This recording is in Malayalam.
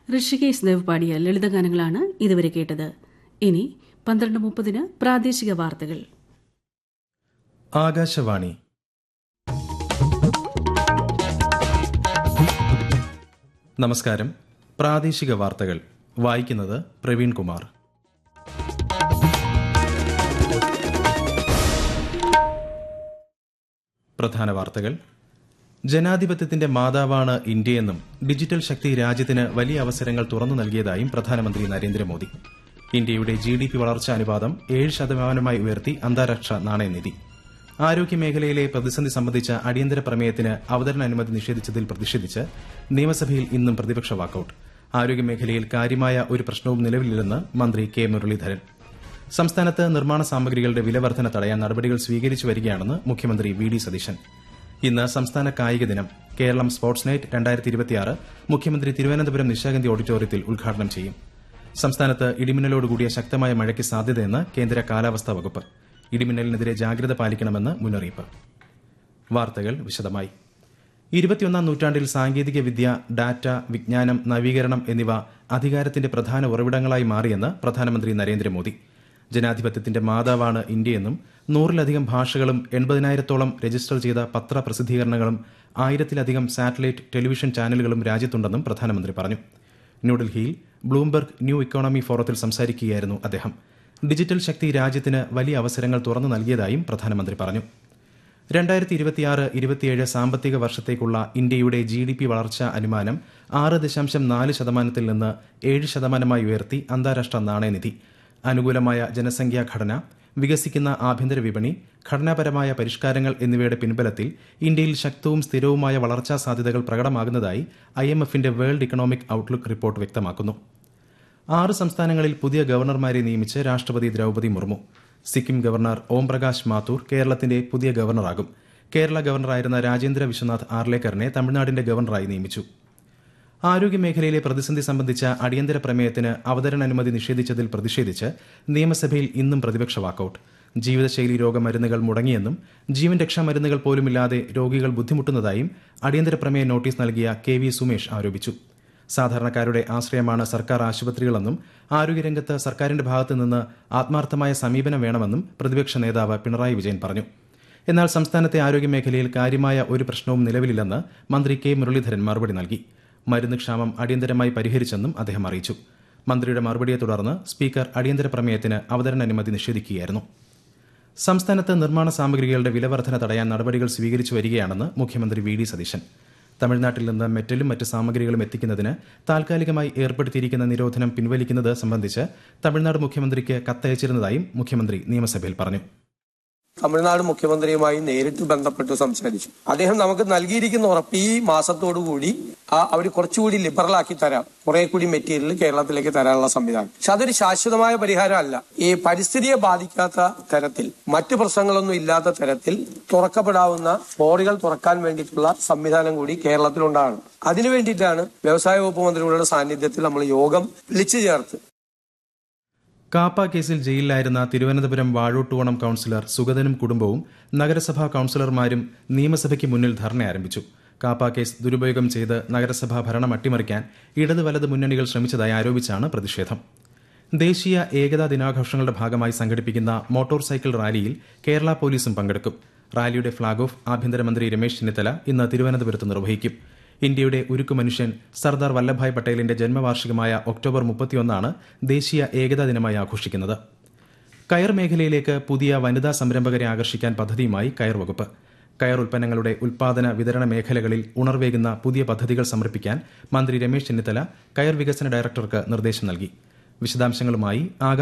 ഋഷികേശ് ദേവ് പാടിയ ലളിതഗാനങ്ങളാണ് ഇതുവരെ കേട്ടത് ഇനി പന്ത്രണ്ട് മുപ്പതിന് പ്രാദേശിക വാർത്തകൾ ആകാശവാണി നമസ്കാരം പ്രാദേശിക വാർത്തകൾ വായിക്കുന്നത് പ്രവീൺ കുമാർ പ്രധാന വാർത്തകൾ ജനാധിപത്യത്തിന്റെ മാതാവാണ് ഇന്ത്യയെന്നും ഡിജിറ്റൽ ശക്തി രാജ്യത്തിന് വലിയ അവസരങ്ങൾ തുറന്നു നൽകിയതായും പ്രധാനമന്ത്രി നരേന്ദ്രമോദി ഇന്ത്യയുടെ ജി ഡി പി വളർച്ചാ അനുപാതം ഏഴ് ശതമാനമായി ഉയർത്തി അന്താരാഷ്ട്ര നാണയനിധി ആരോഗ്യമേഖലയിലെ പ്രതിസന്ധി സംബന്ധിച്ച അടിയന്തര പ്രമേയത്തിന് അവതരണ അനുമതി നിഷേധിച്ചതിൽ പ്രതിഷേധിച്ച് നിയമസഭയിൽ ഇന്നും പ്രതിപക്ഷ വാക്കൌട്ട് ആരോഗ്യമേഖലയിൽ കാര്യമായ ഒരു പ്രശ്നവും നിലവിലില്ലെന്ന് മന്ത്രി കെ മുരളീധരൻ സംസ്ഥാനത്ത് നിർമ്മാണ സാമഗ്രികളുടെ വിലവർധന തടയാൻ നടപടികൾ സ്വീകരിച്ചു വരികയാണെന്ന് മുഖ്യമന്ത്രി വി ഡി സതീശൻ ഇന്ന് സംസ്ഥാന കായിക ദിനം കേരളം സ്പോർട്സ് നൈറ്റ് രണ്ടായിരത്തി ഇരുപത്തിയാറ് മുഖ്യമന്ത്രി തിരുവനന്തപുരം നിശാഗന്ധി ഓഡിറ്റോറിയത്തിൽ ഉദ്ഘാടനം ചെയ്യും സംസ്ഥാനത്ത് ഇടിമിന്നലോടുകൂടിയ ശക്തമായ മഴയ്ക്ക് സാധ്യതയെന്ന് കേന്ദ്ര കാലാവസ്ഥാ വകുപ്പ് ഇടിമിന്നലിനെതിരെ ജാഗ്രത പാലിക്കണമെന്ന് മുന്നറിയിപ്പ് വാർത്തകൾ വിശദമായി ഇരുപത്തിയൊന്നാം നൂറ്റാണ്ടിൽ സാങ്കേതിക വിദ്യ ഡാറ്റ വിജ്ഞാനം നവീകരണം എന്നിവ അധികാരത്തിന്റെ പ്രധാന ഉറവിടങ്ങളായി മാറിയെന്ന് പ്രധാനമന്ത്രി നരേന്ദ്രമോദി ജനാധിപത്യത്തിന്റെ മാതാവാണ് ഇന്ത്യയെന്നും നൂറിലധികം ഭാഷകളും എൺപതിനായിരത്തോളം രജിസ്റ്റർ ചെയ്ത പത്ര പ്രസിദ്ധീകരണങ്ങളും ആയിരത്തിലധികം സാറ്റലൈറ്റ് ടെലിവിഷൻ ചാനലുകളും രാജ്യത്തുണ്ടെന്നും പ്രധാനമന്ത്രി പറഞ്ഞു ന്യൂഡൽഹിയിൽ ബ്ലൂംബർഗ് ന്യൂ ഇക്കോണമി ഫോറത്തിൽ സംസാരിക്കുകയായിരുന്നു അദ്ദേഹം ഡിജിറ്റൽ ശക്തി രാജ്യത്തിന് വലിയ അവസരങ്ങൾ തുറന്നു നൽകിയതായും പ്രധാനമന്ത്രി പറഞ്ഞു രണ്ടായിരത്തി ഇരുപത്തിയാറ് ഇരുപത്തിയേഴ് സാമ്പത്തിക വർഷത്തേക്കുള്ള ഇന്ത്യയുടെ ജി ഡി പി വളർച്ചാ അനുമാനം ആറ് ദശാംശം നാല് ശതമാനത്തിൽ നിന്ന് ഏഴ് ശതമാനമായി ഉയർത്തി അന്താരാഷ്ട്ര നാണയനിധി അനുകൂലമായ ജനസംഖ്യാ ഘടന വികസിക്കുന്ന ആഭ്യന്തര വിപണി ഘടനാപരമായ പരിഷ്കാരങ്ങൾ എന്നിവയുടെ പിൻബലത്തിൽ ഇന്ത്യയിൽ ശക്തവും സ്ഥിരവുമായ വളർച്ചാ സാധ്യതകൾ പ്രകടമാകുന്നതായി ഐ എം എഫിന്റെ വേൾഡ് ഇക്കണോമിക് ഔട്ട്ലുക്ക് റിപ്പോർട്ട് വ്യക്തമാക്കുന്നു ആറ് സംസ്ഥാനങ്ങളിൽ പുതിയ ഗവർണർമാരെ നിയമിച്ച് രാഷ്ട്രപതി ദ്രൌപതി മുർമു സിക്കിം ഗവർണർ ഓം പ്രകാശ് മാത്തൂർ കേരളത്തിന്റെ പുതിയ ഗവർണറാകും കേരള ഗവർണറായിരുന്ന രാജേന്ദ്ര വിശ്വനാഥ് ആർലേക്കറിനെ തമിഴ്നാടിന്റെ ഗവർണറായി നിയമിച്ചു ആരോഗ്യമേഖലയിലെ പ്രതിസന്ധി സംബന്ധിച്ച അടിയന്തര പ്രമേയത്തിന് അവതരണ അനുമതി നിഷേധിച്ചതിൽ പ്രതിഷേധിച്ച് നിയമസഭയിൽ ഇന്നും പ്രതിപക്ഷ വാക്കൌട്ട് ജീവിതശൈലി രോഗമരുന്നുകൾ മുടങ്ങിയെന്നും ജീവൻ രക്ഷാ മരുന്നുകൾ പോലുമില്ലാതെ രോഗികൾ ബുദ്ധിമുട്ടുന്നതായും അടിയന്തര പ്രമേയ നോട്ടീസ് നൽകിയ കെ വി സുമേഷ് ആരോപിച്ചു സാധാരണക്കാരുടെ ആശ്രയമാണ് സർക്കാർ ആശുപത്രികളെന്നും ആരോഗ്യരംഗത്ത് സർക്കാരിന്റെ ഭാഗത്തു നിന്ന് ആത്മാർത്ഥമായ സമീപനം വേണമെന്നും പ്രതിപക്ഷ നേതാവ് പിണറായി വിജയൻ പറഞ്ഞു എന്നാൽ സംസ്ഥാനത്തെ ആരോഗ്യമേഖലയിൽ കാര്യമായ ഒരു പ്രശ്നവും നിലവിലില്ലെന്ന് മന്ത്രി കെ മുരളീധരൻ മറുപടി നൽകി മരുന്ന് ക്ഷാമം അടിയന്തരമായി പരിഹരിച്ചെന്നും അദ്ദേഹം അറിയിച്ചു മന്ത്രിയുടെ മറുപടിയെ തുടർന്ന് സ്പീക്കർ അടിയന്തര പ്രമേയത്തിന് അവതരണ അനുമതി നിഷേധിക്കുകയായിരുന്നു സംസ്ഥാനത്ത് നിർമ്മാണ സാമഗ്രികളുടെ വിലവർധന തടയാൻ നടപടികൾ സ്വീകരിച്ചു വരികയാണെന്ന് മുഖ്യമന്ത്രി വി ഡി സതീശൻ തമിഴ്നാട്ടിൽ നിന്ന് മെറ്റലും മറ്റ് സാമഗ്രികളും എത്തിക്കുന്നതിന് താൽക്കാലികമായി ഏർപ്പെടുത്തിയിരിക്കുന്ന നിരോധനം പിൻവലിക്കുന്നത് സംബന്ധിച്ച് തമിഴ്നാട് മുഖ്യമന്ത്രിക്ക് കത്തയച്ചിരുന്നതായും മുഖ്യമന്ത്രി നിയമസഭയിൽ പറഞ്ഞു തമിഴ്നാട് മുഖ്യമന്ത്രിയുമായി നേരിട്ട് ബന്ധപ്പെട്ട് സംസാരിച്ചു അദ്ദേഹം നമുക്ക് നൽകിയിരിക്കുന്ന ഉറപ്പ് ഈ മാസത്തോടുകൂടി ആ അവർ കുറച്ചുകൂടി ലിബറൽ ആക്കി തരാം കുറെ കൂടി മെറ്റീരിയൽ കേരളത്തിലേക്ക് തരാനുള്ള സംവിധാനം പക്ഷെ അതൊരു ശാശ്വതമായ പരിഹാരമല്ല ഈ പരിസ്ഥിതിയെ ബാധിക്കാത്ത തരത്തിൽ മറ്റു പ്രശ്നങ്ങളൊന്നും ഇല്ലാത്ത തരത്തിൽ തുറക്കപ്പെടാവുന്ന ബോറികൾ തുറക്കാൻ വേണ്ടിയിട്ടുള്ള സംവിധാനം കൂടി കേരളത്തിലുണ്ടാകണം അതിനു വേണ്ടിയിട്ടാണ് വ്യവസായ വകുപ്പ് മന്ത്രിയുടെ സാന്നിധ്യത്തിൽ നമ്മൾ യോഗം വിളിച്ചു ചേർത്ത് കാപ്പ കേസിൽ ജയിലിലായിരുന്ന തിരുവനന്തപുരം വാഴോട്ടുകോണം കൌൺസിലർ സുഗതനും കുടുംബവും നഗരസഭാ കൌൺസിലർമാരും നിയമസഭയ്ക്ക് മുന്നിൽ ധർണ ആരംഭിച്ചു കാപ്പ കേസ് ദുരുപയോഗം ചെയ്ത് നഗരസഭാ ഭരണം അട്ടിമറിക്കാൻ ഇടത് വലത് മുന്നണികൾ ശ്രമിച്ചതായി ആരോപിച്ചാണ് പ്രതിഷേധം ദേശീയ ഏകതാ ദിനാഘോഷങ്ങളുടെ ഭാഗമായി സംഘടിപ്പിക്കുന്ന മോട്ടോർ സൈക്കിൾ റാലിയിൽ കേരള പോലീസും പങ്കെടുക്കും റാലിയുടെ ഫ്ളാഗ് ഓഫ് ആഭ്യന്തരമന്ത്രി രമേശ് ചെന്നിത്തല ഇന്ന് തിരുവനന്തപുരത്ത് നിർവഹിക്കും ഇന്ത്യയുടെ ഉരുക്കു മനുഷ്യൻ സർദാർ വല്ലഭായ് പട്ടേലിന്റെ ജന്മവാർഷികമായ ഒക്ടോബർ മുപ്പത്തിയൊന്നാണ് ദേശീയ ഏകതാ ദിനമായി ആഘോഷിക്കുന്നത് കയർ മേഖലയിലേക്ക് പുതിയ വനിതാ സംരംഭകരെ ആകർഷിക്കാൻ പദ്ധതിയുമായി കയർ വകുപ്പ് കയർ ഉൽപ്പന്നങ്ങളുടെ ഉൽപാദന വിതരണ മേഖലകളിൽ ഉണർവേകുന്ന പുതിയ പദ്ധതികൾ സമർപ്പിക്കാൻ മന്ത്രി രമേശ് ചെന്നിത്തല കയർ വികസന ഡയറക്ടർക്ക് നിർദ്ദേശം നൽകി വിശദാംശങ്ങളുമായി ആകാശ